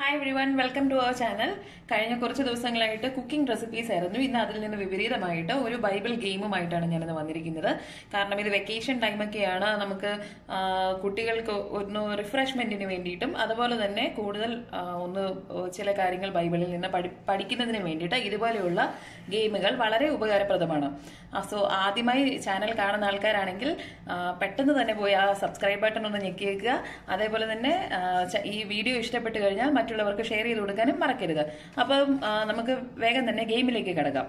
hi everyone welcome to our channel കഴിഞ്ഞ കുറച്ച് ദിവസങ്ങളായിട്ട് കുക്കിംഗ് റെസിപ്പീസ് ആയിരുന്നു ഇന്ന് അതിൽ നിന്ന് വിപരീതമായിട്ട് ഒരു ബൈബിൾ ഗെയിമുമായിട്ടാണ് ഞാനിന്ന് വന്നിരിക്കുന്നത് കാരണം ഇത് വെക്കേഷൻ ടൈമൊക്കെയാണ് നമുക്ക് ആ, കുട്ടികൾക്ക് ഒന്ന് റിഫ്രഷ്മെന്റിന് വേണ്ടിയിട്ടും അതുപോലെ തന്നെ കൂടുതൽ ആ, ഒന്ന് ചില കാര്യങ്ങൾ ബൈബിളിൽ നിന്ന് പഠി- പഠിക്കുന്നതിന് വേണ്ടിയിട്ട് ഇതുപോലെയുള്ള ഗെയിമുകൾ വളരെ ഉപകാരപ്രദമാണ് സോ ആദ്യമായി ചാനൽ കാണുന്ന ആൾക്കാരാണെങ്കിൽ ആ, പെട്ടെന്ന് തന്നെ പോയി ആ സബ്സ്ക്രൈബ് ബട്ടൺ ഒന്ന് ഞെക്കിയേക്കുക അതേപോലെ തന്നെ ആ, ച- ഈ വീഡിയോ ഇഷ്ടപ്പെട്ട് കഴിഞ്ഞാൽ മറ്റുള്ളവർക്ക് ഷെയർ ചെയ്ത് കൊടുക്കാനും മറക്കരുത് അപ്പം ആ, നമുക്ക് വേഗം തന്നെ ഗെയിമിലേക്ക് കിടക്കാം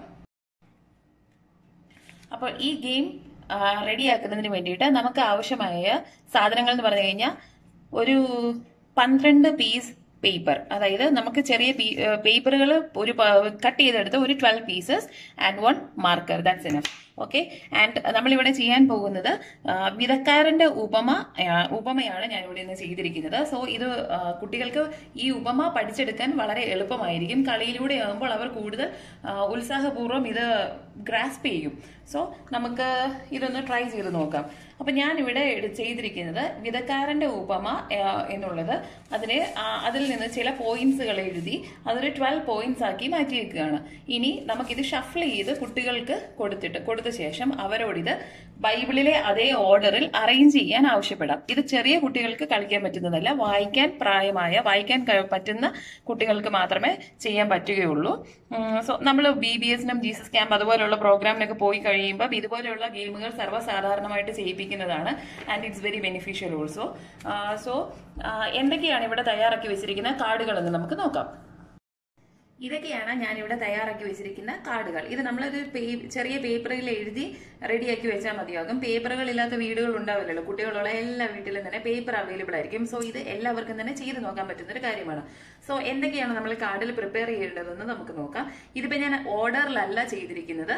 അപ്പോൾ ഈ ഗെയിം റെഡിയാക്കുന്നതിന് വേണ്ടിയിട്ട് നമുക്ക് ആവശ്യമായ സാധനങ്ങൾ എന്ന് പറഞ്ഞു കഴിഞ്ഞാൽ ഒരു പന്ത്രണ്ട് പീസ് പേപ്പർ അതായത് നമുക്ക് ചെറിയ പേപ്പറുകൾ ഒരു കട്ട് ചെയ്തെടുത്ത് ഒരു twelve pieces and one marker that's enough okay and നമ്മളിവിടെ ചെയ്യാൻ പോകുന്നത് ആ, വിധക്കാരന്റെ ഉപമ ആ, ഉപമയാണ് ഞാൻ ഇവിടെ നിന്ന് ചെയ്തിരിക്കുന്നത് സോ ഇത് ആ, കുട്ടികൾക്ക് ഈ ഉപമ പഠിച്ചെടുക്കാൻ വളരെ എളുപ്പമായിരിക്കും കളിയിലൂടെ ആകുമ്പോൾ അവർ കൂടുതൽ ആ, ഉത്സാഹപൂർവ്വം ഇത് ഗ്രാസ്പ് ചെയ്യും സോ നമുക്ക് ഇതൊന്ന് ട്രൈ ചെയ്ത് നോക്കാം അപ്പൊ ഞാൻ ഇവിടെ എടു- ചെയ്തിരിക്കുന്നത് വിധക്കാരന്റെ ഉപമ ആ, എന്നുള്ളത് അതിന് ആ, അതിൽ നിന്ന് ചില പോയിന്റ്സുകൾ എഴുതി അതൊരു ട്വൽവ് പോയിന്റ്സ് ആക്കി മാറ്റിയിരിക്കുകയാണ് ഇനി നമുക്കിത് ഷഫിൾ ചെയ്ത് കുട്ടികൾക്ക് കൊടുത്തിട്ട് കൊടുത്ത ശേഷം അവരോടിത് ബൈബിളിലെ അതേ ഓർഡറിൽ അറേഞ്ച് ചെയ്യാൻ ആവശ്യപ്പെടാം ഇത് ചെറിയ കുട്ടികൾക്ക് കളിക്കാൻ പറ്റുന്നതല്ല വായിക്കാൻ പ്രായമായ വായിക്കാൻ ക- പറ്റുന്ന കുട്ടികൾക്ക് മാത്രമേ ചെയ്യാൻ പറ്റുകയുള്ളൂ സോ നമ്മൾ ബി ബി എസിനും ജീസസ് ക്യാമ്പ് അതുപോലെയുള്ള പ്രോഗ്രാമിനൊക്കെ പോയി കഴിയുമ്പോൾ ഇതുപോലെയുള്ള ഗെയിമുകൾ സർവ്വസാധാരണമായിട്ട് ചെയ്യിപ്പിക്കുന്നതാണ് and it's very beneficial also so എന്തൊക്കെയാണ് ഇവിടെ തയ്യാറാക്കി വെച്ചിരിക്കുന്ന കാർഡുകൾ എന്ന് നമുക്ക് നോക്കാം ഇതൊക്കെയാണ് ഞാൻ ഇവിടെ തയ്യാറാക്കി വെച്ചിരിക്കുന്ന കാർഡുകൾ ഇത് നമ്മളൊരു പേ- ചെറിയ പേപ്പറിൽ എഴുതി റെഡിയാക്കി വെച്ചാൽ മതിയാകും പേപ്പറുകൾ ഇല്ലാത്ത വീടുകൾ ഉണ്ടാവില്ലല്ലോ കുട്ടികളുള്ള എല്ലാ വീട്ടിലും തന്നെ പേപ്പർ അവൈലബിൾ ആയിരിക്കും സോ ഇത് എല്ലാവർക്കും തന്നെ ചെയ്ത് നോക്കാൻ പറ്റുന്ന ഒരു കാര്യമാണ് സോ എന്തൊക്കെയാണ് നമ്മൾ കാർഡിൽ പ്രിപ്പയർ ചെയ്യേണ്ടതെന്ന് നമുക്ക് നോക്കാം ഇതിപ്പോ ഞാൻ ഓർഡറിലല്ല ചെയ്തിരിക്കുന്നത്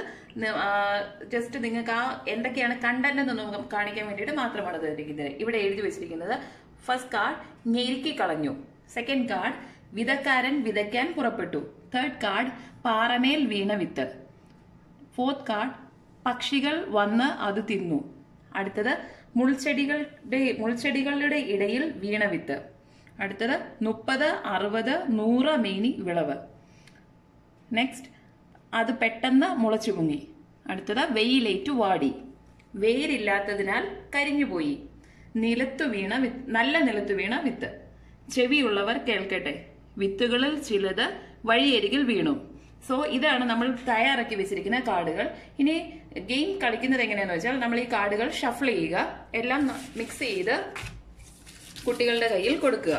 ജസ്റ്റ് നിങ്ങൾക്ക് ആ എന്തൊക്കെയാണ് കണ്ടന്റ് എന്ന് നമുക്ക് കാണിക്കാൻ വേണ്ടിയിട്ട് മാത്രമാണ് തന്നിരിക്കുന്നത് ഇവിടെ എഴുതി വെച്ചിരിക്കുന്നത് ഫസ്റ്റ് കാർഡ് ഞെരുക്കി കളഞ്ഞു സെക്കൻഡ് കാർഡ് വിതക്കാരൻ വിതയ്ക്കാൻ പുറപ്പെട്ടു തേർഡ് കാർഡ് പാറമേൽ വീണ വിത്ത് ഫോർത്ത് കാർഡ് പക്ഷികൾ വന്ന് അത് തിന്നു അടുത്തത് മുൾച്ചെടികളുടെ മുൾച്ചെടികളുടെ ഇടയിൽ വീണ വിത്ത് അടുത്തത് മുപ്പത് അറുപത് നൂറ് മേനി വിളവ് നെക്സ്റ്റ് അത് പെട്ടെന്ന് മുളച്ചു പൊങ്ങി അടുത്തത് വെയിലേറ്റു വാടി വേരില്ലാത്തതിനാൽ കരിഞ്ഞുപോയി നിലത്തു വീണ വിത്ത് നല്ല നിലത്തു വീണ വിത്ത് ചെവിയുള്ളവർ കേൾക്കട്ടെ വിത്തുകളിൽ ചിലത് വഴിയരികിൽ വീണു സോ ഇതാണ് നമ്മൾ തയ്യാറാക്കി വെച്ചിരിക്കുന്ന കാർഡുകൾ ഇനി ഗെയിം കളിക്കുന്നത് എങ്ങനെയാന്ന് വെച്ചാൽ നമ്മൾ ഈ കാർഡുകൾ ഷഫിൾ ചെയ്യുക എല്ലാം മിക്സ് ചെയ്ത് കുട്ടികളുടെ കയ്യിൽ കൊടുക്കുക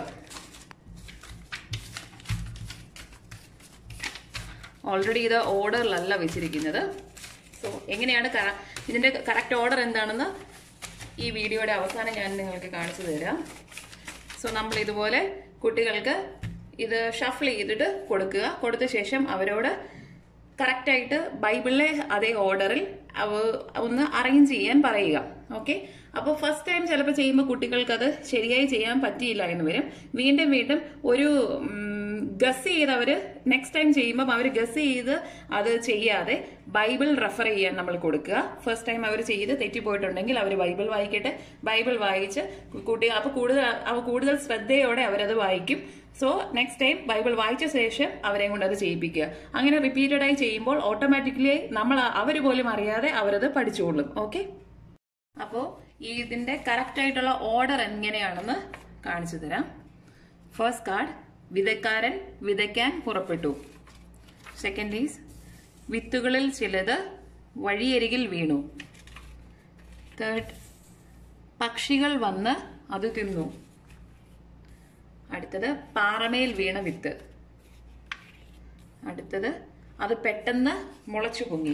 ഓൾറെഡി ഇത് ഓർഡറിലല്ല വെച്ചിരിക്കുന്നത് സോ എങ്ങനെയാണ് കറ- ഇതിന്റെ കറക്റ്റ് ഓർഡർ എന്താണെന്ന് ഈ വീഡിയോയുടെ അവസാനം ഞാൻ നിങ്ങൾക്ക് കാണിച്ചു തരാം സോ നമ്മൾ ഇതുപോലെ കുട്ടികൾക്ക് ഇത് ഷഫിൾ ചെയ്തിട്ട് കൊടുക്കുക കൊടുത്ത ശേഷം അവരോട് കറക്റ്റായിട്ട് ബൈബിളിലെ അതേ ഓർഡറിൽ അവ ഒന്ന് അറേഞ്ച് ചെയ്യാൻ പറയുക ഓക്കെ അപ്പോൾ ഫസ്റ്റ് ടൈം ചിലപ്പോൾ ചെയ്യുമ്പോൾ കുട്ടികൾക്ക് അത് ശരിയായി ചെയ്യാൻ പറ്റിയില്ല എന്ന് വരും വീണ്ടും വീണ്ടും ഒരു ഗസ് ചെയ്ത് അവർ നെക്സ്റ്റ് ടൈം ചെയ്യുമ്പോൾ അവർ ഗസ് ചെയ്ത് അത് ചെയ്യാതെ ബൈബിൾ റെഫർ ചെയ്യാൻ നമ്മൾ കൊടുക്കുക ഫസ്റ്റ് ടൈം അവർ ചെയ്ത് തെറ്റിപ്പോയിട്ടുണ്ടെങ്കിൽ അവർ ബൈബിൾ വായിക്കട്ടെ ബൈബിൾ വായിച്ച് കുട്ടി അപ്പോൾ കൂടുതൽ അവ കൂടുതൽ ശ്രദ്ധയോടെ അവരത് വായിക്കും സോ നെക്സ്റ്റ് ടൈം ബൈബിൾ വായിച്ച ശേഷം അവരെ കൊണ്ട് അത് ചെയ്യിപ്പിക്കുക അങ്ങനെ റിപ്പീറ്റഡ് ആയി ചെയ്യുമ്പോൾ ഓട്ടോമാറ്റിക്കലി നമ്മൾ അവർ പോലും അറിയാതെ അവരത് പഠിച്ചുകൊള്ളും ഓക്കെ അപ്പോൾ ഈ ഇതിന്റെ കറക്റ്റ് ആയിട്ടുള്ള ഓർഡർ എങ്ങനെയാണെന്ന് കാണിച്ചു തരാം ഫസ്റ്റ് കാർഡ് വിതക്കാരൻ വിതയ്ക്കാൻ പുറപ്പെട്ടു സെക്കൻഡ് ഈസ് വിത്തുകളിൽ ചിലത് വഴിയരികിൽ വീണു തേർഡ് പക്ഷികൾ വന്ന് അത് തിന്നു അടുത്തത് പാറമേൽ വീണ വിത്ത് അടുത്തത് അത് പെട്ടെന്ന് മുളച്ചു പൊങ്ങി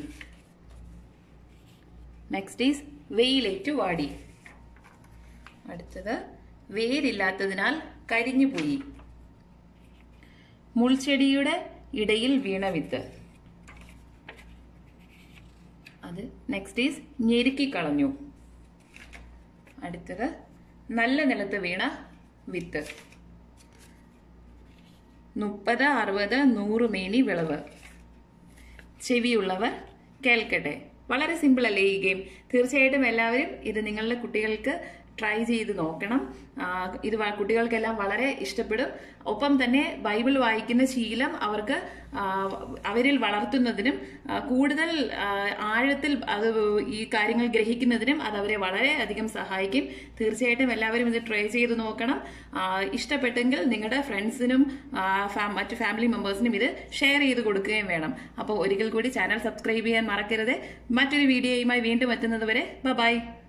നെക്സ്റ്റ് ഈസ് വെയിലേറ്റു വാടി അടുത്തത് വേരില്ലാത്തതിനാൽ കരിഞ്ഞുപോയി മുൾച്ചെടിയുടെ ഇടയിൽ വീണ വിത്ത് അത് നെക്സ്റ്റ് ഈസ് ഞെരുക്കി കളഞ്ഞു അടുത്തത് നല്ല നിലത്ത് വീണ വിത്ത് മുപ്പത് അറുപത് നൂറ് മേനി വിളവ് ചെവിയുള്ളവർ കേൾക്കട്ടെ വളരെ സിമ്പിൾ അല്ലേ ഈ ഗെയിം തീർച്ചയായിട്ടും എല്ലാവരും ഇത് നിങ്ങളുടെ കുട്ടികൾക്ക് ട്രൈ ചെയ്ത് നോക്കണം ആ, ഇത് വ- കുട്ടികൾക്കെല്ലാം വളരെ ഇഷ്ടപ്പെടും ഒപ്പം തന്നെ ബൈബിൾ വായിക്കുന്ന ശീലം അവർക്ക് ആ, അവരിൽ വളർത്തുന്നതിനും ആ, കൂടുതൽ ആ, ആഴത്തിൽ അത് ഈ കാര്യങ്ങൾ ഗ്രഹിക്കുന്നതിനും അത് അവരെ വളരെ അധികം സഹായിക്കും തീർച്ചയായിട്ടും എല്ലാവരും ഇത് ട്രൈ ചെയ്ത് നോക്കണം ആ, ഇഷ്ടപ്പെട്ടെങ്കിൽ നിങ്ങളുടെ ഫ്രണ്ട്സിനും ആ, ഫാ- മറ്റു ഫാമിലി മെമ്പേഴ്സിനും ഇത് ഷെയർ ചെയ്ത് കൊടുക്കുകയും വേണം അപ്പോൾ ഒരിക്കൽ കൂടി ചാനൽ സബ്സ്ക്രൈബ് ചെയ്യാൻ മറക്കരുത് മറ്റൊരു വീഡിയോയുമായി വീണ്ടും എത്തുന്നത് വരെ ബൈ